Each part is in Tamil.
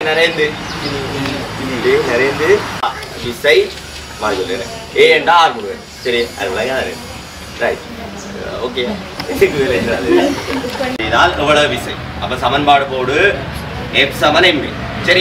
நிறைந்து இது நிறைந்து விசை மாறி சொல்லுறேன் ஏ என்றா ஆறு முருகன் சரி அது விளையாடு ரைட் ஓகே இதுக்கு வேலை என்னது? இதால் எவ்வளவு விசை அப்ப சமன்பாடு போடு எஃப் சமன் எம்பி சரி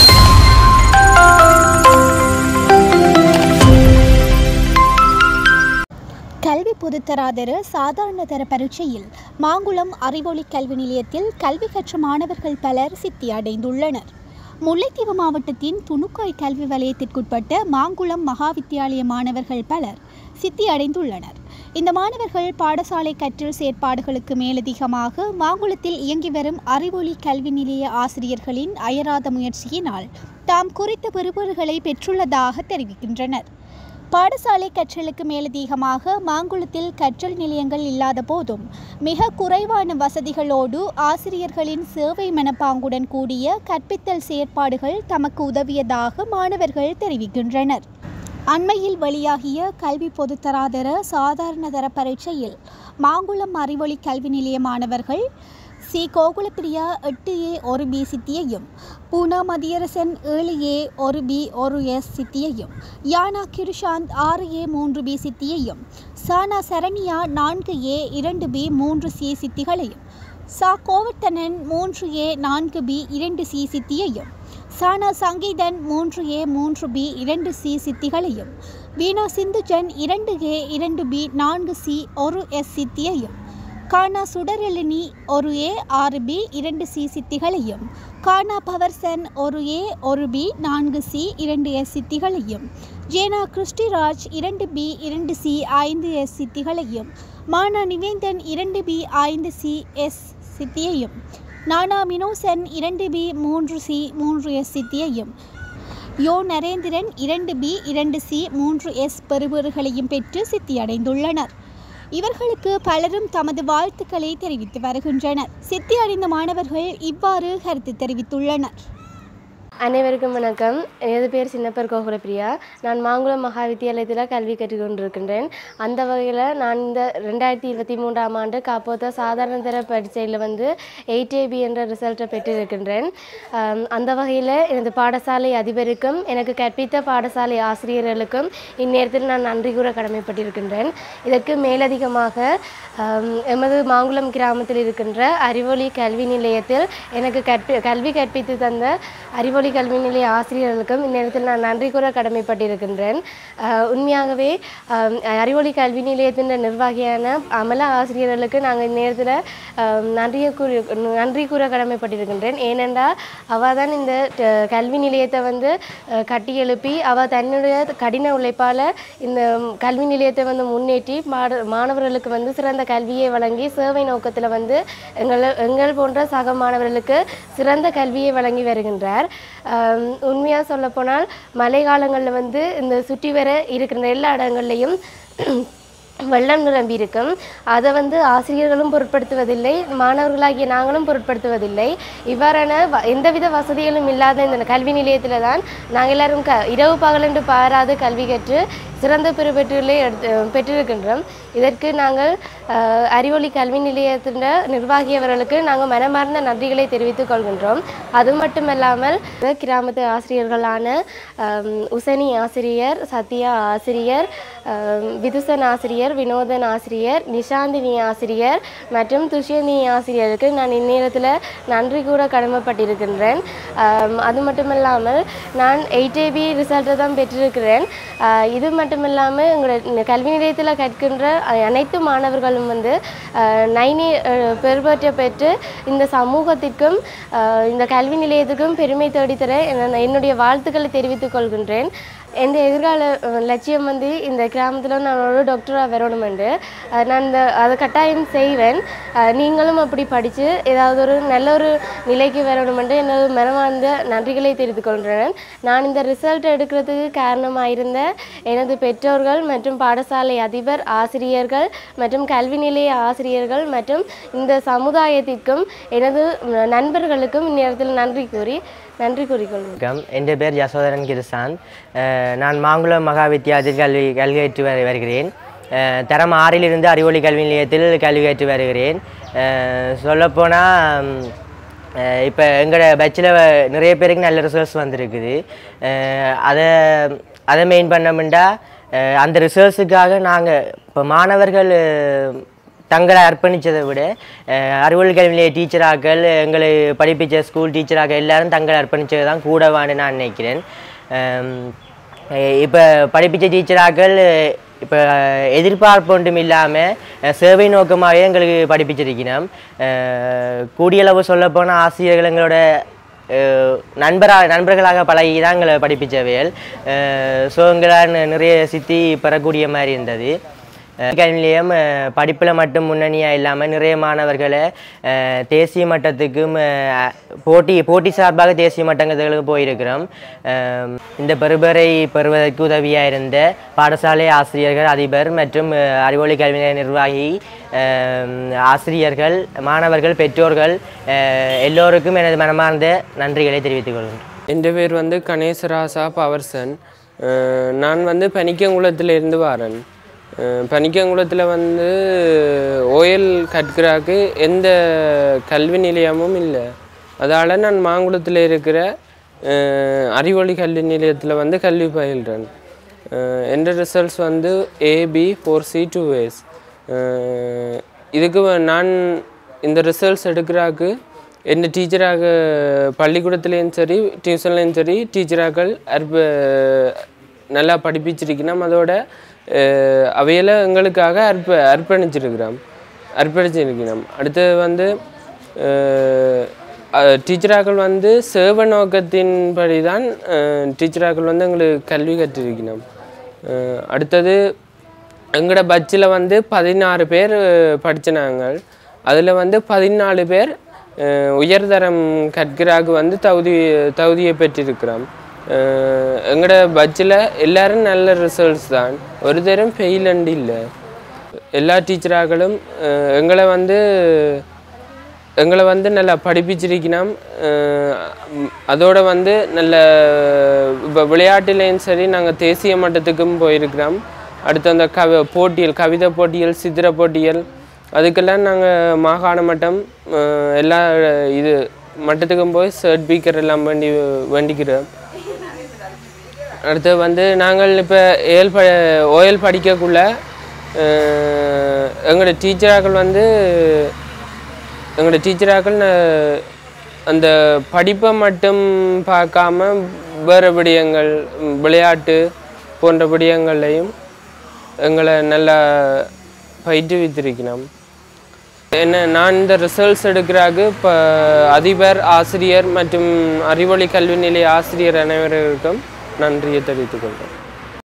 கல்வி பொதுத்தராதர சாதாரண தர பரீட்சையில் மாங்குளம் அறிவொளி கல்வி நிலையத்தில் கல்வி கற்ற மாணவர்கள் பலர் சித்தி அடைந்துள்ளனர் முல்லைத்தீவு மாவட்டத்தின் துணுக்காய் கல்வி வலயத்திற்குட்பட்ட மாங்குளம் மகா வித்தியாலய மாணவர்கள் பலர் சித்தி அடைந்துள்ளனர் இந்த மாணவர்கள் பாடசாலை கற்றல் செயற்பாடுகளுக்கு மேலதிகமாக மாங்குளத்தில் இயங்கி வரும் அறிவொளி கல்வி நிலைய ஆசிரியர்களின் அயராத முயற்சியினால் தாம் குறித்த பெறுபேறுகளை பெற்றுள்ளதாக தெரிவிக்கின்றனர் பாடசாலை கற்றலுக்கு மேலதிகமாக மாங்குளத்தில் கற்றல் நிலையங்கள் இல்லாத போதும் மிக குறைவான வசதிகளோடு ஆசிரியர்களின் சேவை மனப்பாங்குடன் கூடிய கற்பித்தல் செயற்பாடுகள் தமக்கு உதவியதாக மாணவர்கள் தெரிவிக்கின்றனர் அண்மையில் வெளியாகிய கல்வி பொதுத்தராதர சாதாரண தர பரீட்சையில் மாங்குளம் அறிவொளி கல்வி நிலைய மாணவர்கள் சி கோகுலப்பிரியா எட்டு ஏ ஒரு பி சித்தியையும் பூனா மதியரசன் ஏழு ஏ ஒரு பி ஒரு எஸ் சித்தியையும் யானா கிருஷாந்த் ஆறு ஏ மூன்று பி சித்தியையும் சானா சரண்யா நான்கு ஏ இரண்டு பி மூன்று சி சித்திகளையும் சா கோவர்த்தனன் மூன்று ஏ நான்கு பி இரண்டு சி சித்தியையும் சானா சங்கீதன் மூன்று ஏ மூன்று பி இரண்டு சி சித்திகளையும் வீணா சிந்துஜன் இரண்டு ஏ இரண்டு பி நான்கு சி ஒரு எஸ் சித்தியையும் கானா சுடரெழினி ஒரு ஏ ஆறு பி இரண்டு சி சித்திகளையும் கானா பவர்சன் ஒரு ஏ ஒரு பி நான்கு சி இரண்டு எஸ் சித்திகளையும் ஜேனா கிறிஸ்டிராஜ் இரண்டு பி இரண்டு சி ஐந்து எஸ் சித்திகளையும் மானா நிவேந்தன் இரண்டு பி ஐந்து சி எஸ் சித்தியையும் நானா மினோசன் இரண்டு பி மூன்று சி மூன்று எஸ் சித்தியையும் யோ நரேந்திரன் இரண்டு பி இரண்டு சி மூன்று எஸ் பெறுபேறுகளையும் பெற்று சித்தியடைந்துள்ளனர் இவர்களுக்கு பலரும் தமது வாழ்த்துக்களை தெரிவித்து வருகின்றனர் சித்தி அடைந்த மாணவர்கள் இவ்வாறு கருத்து தெரிவித்துள்ளனர் அனைவருக்கும் வணக்கம் எனது பேர் சின்னப்பர் கோகுலப்பிரியா நான் மாங்குளம் மகா வித்தியாலயத்தில் கல்வி கற்றுக்கொண்டிருக்கின்றேன் அந்த வகையில் நான் இந்த ரெண்டாயிரத்தி இருபத்தி மூன்றாம் ஆண்டு காப்போத்த சாதாரண தர பரீட்சையில் வந்து எயிட் ஏபி என்ற ரிசல்ட்டை பெற்றிருக்கின்றேன் ஆம், அந்த வகையில் எனது பாடசாலை அதிபருக்கும் எனக்கு கற்பித்த பாடசாலை ஆசிரியர்களுக்கும் இந்நேரத்தில் நான் நன்றி கூற கடமைப்பட்டிருக்கின்றேன் இதற்கு மேலதிகமாக ஆம், எமது மாங்குளம் கிராமத்தில் இருக்கின்ற அறிவொளி கல்வி நிலையத்தில் எனக்கு கற்பி கல்வி கற்பித்து தந்த அறிவொளி கல்வி நிலைய ஆசிரியர்களுக்கும் இந்நேரத்தில் நான் நன்றி கூற கடமைப்பட்டிருக்கின்றேன் ஆஹ் உண்மையாகவே ஆம், அறிவொளி கல்வி நிலையத்தின் நிர்வாகியான அமல ஆசிரியர்களுக்கு நாங்கள் இந்நேரத்தில் ஆம், நன்றியை கூறி நன்றி கூற கடமைப்பட்டிருக்கின்றேன் ஏனென்றால் அவள் தான் இந்த ட- கல்வி நிலையத்தை வந்து அஹ், கட்டி எழுப்பி அவள் தன்னுடைய கடின உழைப்பால் இந்த ம், கல்வி நிலையத்தை வந்து முன்னேற்றி மாட மாணவர்களுக்கு வந்து சிறந்த கல்வியை வழங்கி சேவை நோக்கத்தில் வந்து எங்கள் எங்கள் போன்ற சக மாணவர்களுக்கு சிறந்த கல்வியை வழங்கி வருகின்றார் உண்மையாக சொல்லப்போனால் மழை காலங்களில் வந்து இந்த சுற்றி வர இருக்கிற எல்லா இடங்கள்லையும் வெள்ளம் நிரம்பி இருக்கும் அதை வந்து ஆசிரியர்களும் பொருட்படுத்துவதில்லை மாணவர்களாகிய நாங்களும் பொருட்படுத்துவதில்லை இவ்வாறான வ- எந்தவித வசதிகளும் இல்லாத இந்த கல்வி நிலையத்தில் தான் நாங்கள் எல்லாரும் க இரவு பகலென்று பாராது கல்வி கற்று சிறந்த பெறுபேற்றுகளை எடுத்து பெற்றிருக்கின்றோம் இதற்கு நாங்கள் அஹ், அறிவொளி கல்வி நிலையத்தின் நிர்வாகி அவர்களுக்கு நாங்கள் மனமார்ந்த நன்றிகளை தெரிவித்துக் கொள்கின்றோம் அது மட்டுமல்லாமல் இந்த கிராமத்து ஆசிரியர்களான அம், உசனி ஆசிரியர் சத்யா ஆசிரியர் அம், விதுசன் ஆசிரியர் வினோதன் ஆசிரியர் நிஷாந்தினி ஆசிரியர் மற்றும் துஷ்யந்தினி ஆசிரியருக்கு நான் இந்நேரத்தில் நன்றி கூற கடமைப்பட்டிருக்கின்றேன் அம், அது மட்டுமல்லாமல் நான் எயிட் ஏபி ரிசல்ட்டை தான் பெற்றிருக்கிறேன் அஹ், இது மட்டுமில்லாமல் எங்களோட கல்வி நிலையத்தில் கற்கின்ற அஹ், அனைத்து மாணவர்களும் வந்து நைனி பெருபற்ற பெற்று இந்த சமூகத்திற்கும் அஹ், இந்த கல்வி நிலையத்துக்கும் பெருமை தேடித்தர என்ன- என்னுடைய வாழ்த்துக்களை தெரிவித்துக் கொள்கின்றேன் என் எதிர்கால அஹ், லட்சியம் வந்து இந்த கிராமத்தில் நான் ஒரு டாக்டராக வரணுமெண்டு அஹ், நான் இந்த அதை கட்டாயம் செய்வேன் அஹ், நீங்களும் அப்படி படித்து ஏதாவது ஒரு நல்ல ஒரு நிலைக்கு வரணுமென்று எனது மனமார்ந்த நன்றிகளை தெரிவித்துக் கொள்கிறேன் நான் இந்த ரிசல்ட் எடுக்கிறதுக்கு காரணமாக இருந்த எனது பெற்றோர்கள் மற்றும் பாடசாலை அதிபர் ஆசிரியர்கள் மற்றும் கல்வி நிலைய ஆசிரியர்கள் மற்றும் இந்த சமுதாயத்திற்கும் எனது அஹ், நண்பர்களுக்கும் இந்நேரத்தில் நன்றி கூறி நன்றி கூறிக்கொள்கிறேன் வணக்கம் என் பேர் யசோதரன் கிருசான் அஹ் நான் மாங்குளம் மகா வித்தியாலயத்தில் கல்வி கல்வி கற்று வரு வருகிறேன் அஹ் தரம் ஆறிலிருந்து அறிவொளி கல்வி நிலையத்தில் கல்வி கற்று வருகிறேன் சொல்லப்போனால் இப்போ எங்களோட பேட்சில் நிறைய பேருக்கு நல்ல ரிசல்ட்ஸ் வந்திருக்குது அஹ் அதை அதை மெயின் பண்ணமுண்டா அஹ் அந்த ரிசல்ட்ஸுக்காக நாங்கள் இப்போ மாணவர்கள் அஹ், தங்களை அர்ப்பணித்ததை விட அஹ், அறிவியல் கல்வி நிலைய டீச்சராக்கள் எங்களை படிப்பிச்ச ஸ்கூல் டீச்சராக எல்லாரும் தங்களை அர்ப்பணித்தது தான் கூடவான்னு நான் நினைக்கிறேன் இப்போ படிப்பிச்ச டீச்சராக்கள் இப்போ எதிர்பார்ப்பு ஒன்றும் இல்லாமல் சேவை நோக்கமாகவே எங்களுக்கு படிப்பிச்சிருக்கணும் அஹ், கூடியளவு சொல்லப்போனால் ஆசிரியர்கள் எங்களோட அஹ், நண்பராக நண்பர்களாக பழகி தான் எங்களை படிப்பிச்சவையல் ஸோ எங்களால் நிறைய சித்தி பெறக்கூடிய மாதிரி இருந்தது கல்வி நிலையம் படிப்பில் மட்டும் முன்னணியாக இல்லாமல் நிறைய மாணவர்களை அஹ், தேசிய மட்டத்துக்கும் அஹ், போட்டி போட்டி சார்பாக தேசிய மட்டங்களுக்கு போயிருக்கிறோம் அஹ், இந்த பெறுபரை பெறுவதற்கு உதவியாக இருந்த பாடசாலை ஆசிரியர்கள் அதிபர் மற்றும் அஹ், அறிவொளி கல்வி நிலைய நிர்வாகி அஹ், ஆசிரியர்கள் மாணவர்கள் பெற்றோர்கள் அஹ், எல்லோருக்கும் எனது மனமார்ந்த நன்றிகளை தெரிவித்துக் கொள்கின்றேன் എൻ്റെ പേര് வந்து கணேசராசா பவர்சன் அஹ் நான் வந்து பனிக்கங்குளத்துல இருந்து வரேன் அஹ் பனிக்கங்குளத்தில் வந்து ஓயல் கற்கிறாக்கு எந்த கல்வி நிலையமும் இல்லை அதால் நான் மாங்குளத்தில் இருக்கிற அஹ் அறிவொளி கல்வி நிலையத்தில் வந்து கல்வி பயில்றேன் எந்த ரிசல்ட்ஸ் வந்து AB four C two ways இதுக்கு வ- நான் இந்த ரிசல்ட்ஸ் எடுக்கிறாக்கு என்ன டீச்சராக பள்ளிக்கூடத்துலேயும் சரி டியூஷன்லேயும் சரி டீச்சராக்கள் அற்ப நல்லா படிப்பிச்சிருக்கணும் அதோட அஹ், அவையில எங்களுக்காக அர்ப்ப அர்ப்பணிச்சிருக்கிறோம் அர்ப்பணிச்சிருக்கிறோம் அடுத்தது வந்து டீச்சராக்கள் வந்து சேவ நோக்கத்தின்படி தான் டீச்சராக்கள் வந்து எங்களுக்கு கல்வி கற்றிருக்கணும் அஹ், அடுத்தது எங்களோட பட்சில் வந்து பதினாறு பேர் படிச்ச நாங்கள் அதில் வந்து பதினாலு பேர் அஹ், உயர்தரம் கற்கிறாக்கு வந்து தகுதி தகுதியை பெற்றிருக்கிறோம் அஹ், எங்களோட பட்சில் எல்லாரும் நல்ல ரிசல்ட்ஸ் தான் ஒரு தரம் ஃபெயில் அண்ட் இல்லை எல்லா டீச்சராக்களும் அஹ், எங்களை வந்து எங்களை வந்து நல்லா படிப்பிச்சிருக்கணும் அஹ் ம், அதோட வந்து நல்ல இப்போ விளையாட்டுலேயும் சரி நாங்கள் தேசிய மட்டத்துக்கும் போயிருக்கிறோம் அடுத்து அந்த கவி போட்டியல் கவிதை போட்டியல் சித்திர போட்டியல் அதுக்கெல்லாம் நாங்கள் மாகாண மட்டம் அஹ், எல்லா இது மட்டத்துக்கும் போய் சர்டிஃபிகேட் எல்லாம் வேண்டி வேண்டிக்கிறோம் அடுத்து வந்து நாங்கள் இப்போ ஏல் ப ஓயல் படிக்கக்குள்ள அஹ், எங்களோட டீச்சராக்கள் வந்து எங்களோட டீச்சராக்கள் ந- அந்த படிப்பை மட்டும் பார்க்காம வேறு விடயங்கள் ம், விளையாட்டு போன்ற விடயங்கள்லையும் எங்களை நல்லா பயிற்றுவித்திருக்கணும் என்ன நான் இந்த ரிசல்ட்ஸ் எடுக்கிறாக்கு இப்போ அதிபர் ஆசிரியர் மற்றும் அறிவொளி கல்வி நிலைய ஆசிரியர் அனைவருக்கும் நன்றியை தெரிவித்துக் கொள்கிறேன்